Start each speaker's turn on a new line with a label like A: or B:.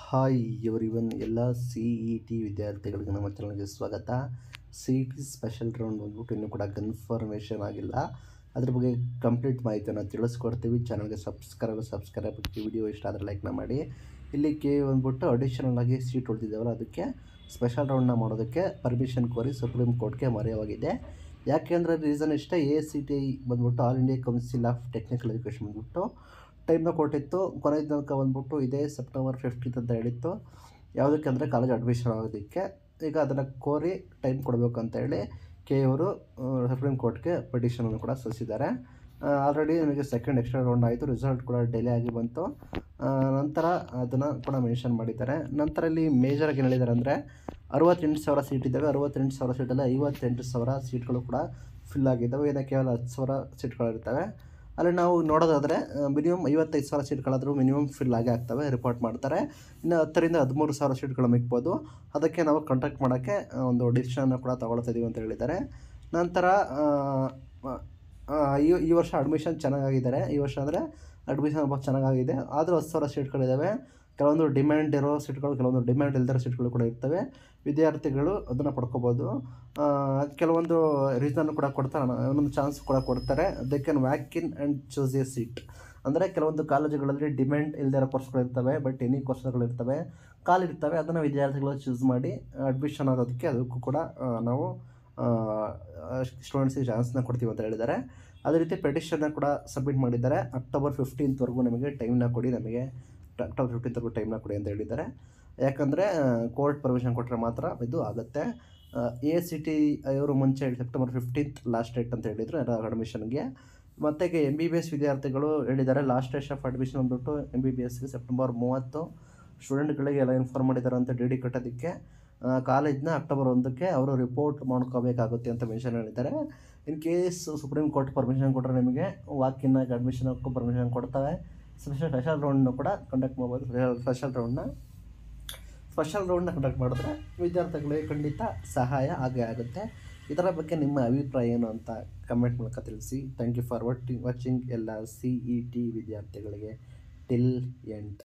A: hi ಇವರಿವನ್ ಎಲ್ಲ C E T ವಿದ್ಯಾರ್ಥಿಗಳಿಗೆ ನಮ್ಮ ಚಾನಲ್ಗೆ ಸ್ವಾಗತ C E T special round ಬಂದ್ಬಿಟ್ಟು ಇನ್ನೂ ಕೂಡ ಕನ್ಫರ್ಮೇಷನ್ ಆಗಿಲ್ಲ ಅದ್ರ ಬಗ್ಗೆ ಕಂಪ್ಲೀಟ್ ಮಾಹಿತಿಯನ್ನು ತಿಳಿಸ್ಕೊಡ್ತೀವಿ ಚಾನಲ್ಗೆ ಸಬ್ಸ್ಕ್ರೈಬ್ ಸಬ್ಸ್ಕ್ರೈಬ್ ವಿಡಿಯೋ ಇಷ್ಟ ಆದರೆ ಲೈಕ್ನ ಮಾಡಿ ಇಲ್ಲಿ ಕೆ ಬಂದ್ಬಿಟ್ಟು ಅಡಿಷನಲ್ ಆಗಿ ಸೀಟ್ ಉಳಿದಿದ್ದಾವಲ್ಲ ಅದಕ್ಕೆ ಸ್ಪೆಷಲ್ ರೌಂಡ್ನ ಮಾಡೋದಕ್ಕೆ ಪರ್ಮಿಷನ್ ಕೋರಿ ಸುಪ್ರೀಂ ಕೋರ್ಟ್ಗೆ ಮರೆಯವಾಗಿದೆ ಯಾಕೆಂದರೆ ರೀಸನ್ ಇಷ್ಟೇ ಎ ಸಿ ಟಿ ಬಂದ್ಬಿಟ್ಟು all India council of technical education ಬಂದ್ಬಿಟ್ಟು ಟೈಮ್ನ ಕೊಟ್ಟಿತ್ತು ಕೊನೆ ದಿನಾಂಕ ಬಂದ್ಬಿಟ್ಟು ಇದೇ ಸೆಪ್ಟೆಂಬರ್ ಫಿಫ್ಟೀನ್ತ್ ಅಂತ ಹೇಳಿತ್ತು ಯಾವುದಕ್ಕೆ ಅಂದರೆ ಕಾಲೇಜ್ ಅಡ್ಮಿಷನ್ ಆಗೋದಕ್ಕೆ ಈಗ ಅದನ್ನು ಕೋರಿ ಟೈಮ್ ಕೊಡಬೇಕು ಅಂತ ಹೇಳಿ ಕೆ ಅವರು ಸುಪ್ರೀಂ ಕೋರ್ಟ್ಗೆ ಪಿಟಿಷನನ್ನು ಕೂಡ ಸಲ್ಲಿಸಿದ್ದಾರೆ ಆಲ್ರೆಡಿ ನಮಗೆ ಸೆಕೆಂಡ್ ಎಕ್ಸ್ಟ್ರಾ ರೌಂಡ್ ಆಯಿತು ರಿಸಲ್ಟ್ ಕೂಡ ಡಿಲೇ ಆಗಿ ಬಂತು ಆ, ನಂತರ ಅದನ್ನು ಕೂಡ ಮೆನ್ಷನ್ ಮಾಡಿದ್ದಾರೆ ನಂತರ ಇಲ್ಲಿ ಮೇಜರಾಗಿ ಏನು ಹೇಳಿದ್ದಾರೆ ಅಂದರೆ ಅರವತ್ತೆಂಟು ಸಾವಿರ ಸೀಟ್ ಇದ್ದಾವೆ ಅರವತ್ತೆಂಟು ಸಾವಿರ ಸೀಟಲ್ಲಿ ಐವತ್ತೆಂಟು ಸಾವಿರ ಸೀಟ್ಗಳು ಕೂಡ ಫಿಲ್ ಆಗಿದ್ದಾವೆ ಇನ್ನು ಕೇವಲ ಹತ್ತು ಸಾವಿರ ಸೀಟ್ಗಳಿರ್ತವೆ ಅಲ್ಲಿ ನಾವು ನೋಡೋದಾದರೆ ಮಿನಿಮಮ್ ಐವತ್ತೈದು ಸಾವಿರ ಸೀಟ್ಗಳಾದರೂ ಮಿನಿಮಮ್ ಫಿಲ್ ಆಗೇ ಆಗ್ತವೆ ರಿಪೋರ್ಟ್ ಮಾಡ್ತಾರೆ ಇನ್ನು ಹತ್ತರಿಂದ ಹದಿಮೂರು ಸಾವಿರ ಸೀಟ್ಗಳು ಮಿಕ್ಬೋದು ಅದಕ್ಕೆ ನಾವು ಕಾಂಟ್ಯಾಕ್ಟ್ ಮಾಡೋಕ್ಕೆ ಆ, ಒಂದು ಡಿಸಿಷನ್ನ ಕೂಡ ತಗೊಳ್ತಾ ಇದೀವಿ ಅಂತ ಹೇಳಿದ್ದಾರೆ ನಂತರ ಆ, ಆ, ಈ ಈ ವರ್ಷ ಅಡ್ಮಿಷನ್ ಚೆನ್ನಾಗಿದ್ದಾರೆ ಈ ವರ್ಷ ಅಂದರೆ ಅಡ್ಮಿಷನ್ ತುಂಬ ಚೆನ್ನಾಗಿದೆ ಆದರೂ ಹತ್ತು ಸಾವಿರ ಸೀಟ್ಗಳಿದ್ದಾವೆ ಕೆಲವೊಂದು ಡಿಮ್ಯಾಂಡ್ ಇರೋ ಸೀಟ್ಗಳು ಕೆಲವೊಂದು ಡಿಮ್ಯಾಂಡ್ ಇಲ್ದಿರೋ ಸೀಟ್ಗಳು ಕೂಡ ಇರ್ತವೆ ವಿದ್ಯಾರ್ಥಿಗಳು ಅದನ್ನು ಪಡ್ಕೋಬೋದು ಆ, ಕೆಲವೊಂದು ರೀಸನ್ ಕೂಡ ಕೊಡ್ತಾರೆ ಒಂದೊಂದು ಚಾನ್ಸ್ ಕೂಡ ಕೊಡ್ತಾರೆ they can walk in and choose a seat ಅಂದರೆ ಕೆಲವೊಂದು ಕಾಲೇಜುಗಳಲ್ಲಿ ಡಿಮ್ಯಾಂಡ್ ಇಲ್ದಿರೋ ಕೋರ್ಸ್ಗಳಿರ್ತವೆ ಬಟ್ ಎನಿ ಕೋರ್ಸ್ಗಳಿರ್ತವೆ ಕಾಲಿರ್ತವೆ ಅದನ್ನು ವಿದ್ಯಾರ್ಥಿಗಳು ಚೂಸ್ ಮಾಡಿ ಅಡ್ಮಿಷನ್ ಆಗೋದಕ್ಕೆ ಅದಕ್ಕೂ ಕೂಡ ಆ, ನಾವು ಸ್ಟೂಡೆಂಟ್ಸಿಗೆ ಚಾನ್ಸ್ನ ಕೊಡ್ತೀವಿ ಅಂತ ಹೇಳಿದ್ದಾರೆ ಅದೇ ರೀತಿ ಪೆಟಿಷನ್ನ ಕೂಡ ಸಬ್ಮಿಟ್ ಮಾಡಿದ್ದಾರೆ ಅಕ್ಟೋಬರ್ ಫಿಫ್ಟೀನ್ತ್ವರೆಗೂ ನಮಗೆ ಟೈಮ್ನ ಕೊಡಿ ನಮಗೆ ಅಕ್ಟೋಬರ್ ಫಿಫ್ಟೀನ್ತ್ವರೆಗೂ ಟೈಮ್ನ ಕೊಡಿ ಅಂತ ಹೇಳಿದ್ದಾರೆ ಯಾಕಂದರೆ ಕೋರ್ಟ್ ಪರ್ಮಿಷನ್ ಕೊಟ್ಟರೆ ಮಾತ್ರ ಇದು ಆಗುತ್ತೆ ಎ ಸಿ ಟಿ ಅವರು ಮುಂಚೆ ಹೇಳಿ ಸೆಪ್ಟೆಂಬರ್ ಫಿಫ್ಟೀನ್ತ್ ಲಾಸ್ಟ್ ಡೇಟ್ ಅಂತ ಹೇಳಿದರು ಅಡ್ಮಿಷನ್ಗೆ ಮತ್ತು ಎಮ್ ಬಿ ಬಿ ಎಸ್ ವಿದ್ಯಾರ್ಥಿಗಳು ಹೇಳಿದ್ದಾರೆ ಲಾಸ್ಟ್ ಡೇಟ್ ಆಫ್ ಅಡ್ಮಿಷನ್ ಬಂದ್ಬಿಟ್ಟು ಎಮ್ ಬಿ ಬಿ ಎಸ್ಗೆ ಸೆಪ್ಟೆಂಬರ್ ಮೂವತ್ತು ಸ್ಟೂಡೆಂಟ್ಗಳಿಗೆ ಎಲ್ಲ ಇನ್ಫಾರ್ಮ್ ಮಾಡಿದ್ದಾರೆ ಅಂತ ಡಿ ಡಿ ಕಟ್ಟೋದಕ್ಕೆ ಕಾಲೇಜ್ನ ಅಕ್ಟೋಬರ್ ಒಂದಕ್ಕೆ ಅವರು ರಿಪೋರ್ಟ್ ಮಾಡ್ಕೋಬೇಕಾಗುತ್ತೆ ಅಂತ ಮೆನ್ಷನ್ ಹೇಳಿದ್ದಾರೆ in case supreme court permission ಕೊಟ್ಟರೆ ನಿಮಗೆ ವಾಕಿನ್ ಅಡ್ಮಿಷನ್ ಪರ್ಮಿಷನ್ ಕೊಡ್ತಾರೆ ಸ್ಪೆಷಲ್ ಸ್ಪೆಷಲ್ ರೌಂಡ್ನು ಕೂಡ ಕಂಡಕ್ಟ್ ಮಾಡ್ಬೋದು ಸ್ಪೆಷಲ್ ರೌಂಡ್ನ ಸ್ಪೆಷಲ್ ರೌಂಡ್ನ ಕಂಡಕ್ಟ್ ಮಾಡಿದ್ರೆ ವಿದ್ಯಾರ್ಥಿಗಳಿಗೆ ಖಂಡಿತ ಸಹಾಯ ಆಗೇ ಆಗುತ್ತೆ ಇದರ ಬಗ್ಗೆ ನಿಮ್ಮ ಅಭಿಪ್ರಾಯ ಏನು ಅಂತ ಕಮೆಂಟ್ ಮೂಲಕ ತಿಳಿಸಿ thank you for watching watching ಎಲ್ಲ ಸಿ ಇ ಟಿ ವಿದ್ಯಾರ್ಥಿಗಳಿಗೆ ಟಿಲ್ ಎಂಡ್